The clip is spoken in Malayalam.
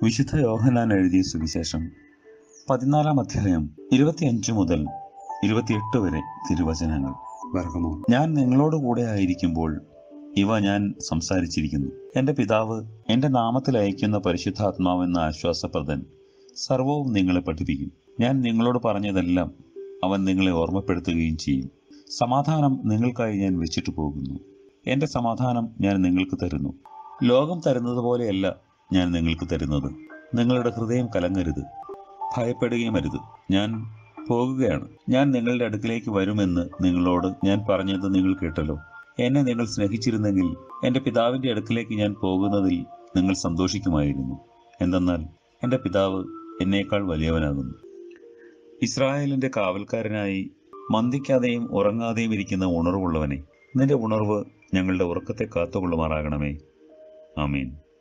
വിശുദ്ധ യോഹനാൻ എഴുതിയ സുവിശേഷം പതിനാലാം അധ്യായം ഇരുപത്തിയഞ്ച് മുതൽ ഇരുപത്തിയെട്ട് വരെ തിരുവചനങ്ങൾ വർഗമോ ഞാൻ നിങ്ങളോട് കൂടെ ആയിരിക്കുമ്പോൾ ഇവ ഞാൻ സംസാരിച്ചിരിക്കുന്നു എൻ്റെ പിതാവ് എൻ്റെ നാമത്തിൽ അയക്കുന്ന പരിശുദ്ധാത്മാവെന്ന ആശ്വാസപ്രദൻ സർവവും നിങ്ങളെ പഠിപ്പിക്കും ഞാൻ നിങ്ങളോട് പറഞ്ഞതെല്ലാം അവൻ നിങ്ങളെ ഓർമ്മപ്പെടുത്തുകയും ചെയ്യും സമാധാനം നിങ്ങൾക്കായി ഞാൻ വെച്ചിട്ട് പോകുന്നു എൻ്റെ സമാധാനം ഞാൻ നിങ്ങൾക്ക് തരുന്നു ലോകം തരുന്നത് പോലെയല്ല ഞാൻ നിങ്ങൾക്ക് തരുന്നത് നിങ്ങളുടെ ഹൃദയം കലങ്ങരുത് ഭയപ്പെടുകയും അരുത് ഞാൻ പോകുകയാണ് ഞാൻ നിങ്ങളുടെ അടുക്കിലേക്ക് വരുമെന്ന് നിങ്ങളോട് ഞാൻ പറഞ്ഞത് നിങ്ങൾ കേട്ടല്ലോ എന്നെ നിങ്ങൾ സ്നേഹിച്ചിരുന്നെങ്കിൽ എൻ്റെ പിതാവിൻ്റെ അടുക്കിലേക്ക് ഞാൻ പോകുന്നതിൽ നിങ്ങൾ സന്തോഷിക്കുമായിരുന്നു എന്തെന്നാൽ എൻ്റെ പിതാവ് എന്നേക്കാൾ വലിയവനാകുന്നു ഇസ്രായേലിൻ്റെ കാവൽക്കാരനായി മന്ദിക്കാതെയും ഉറങ്ങാതെയും ഇരിക്കുന്ന ഉണർവുള്ളവനെ നിന്റെ ഉണർവ് ഞങ്ങളുടെ ഉറക്കത്തെ കാത്തുകൊള്ളുമാറാകണമേ ആമീൻ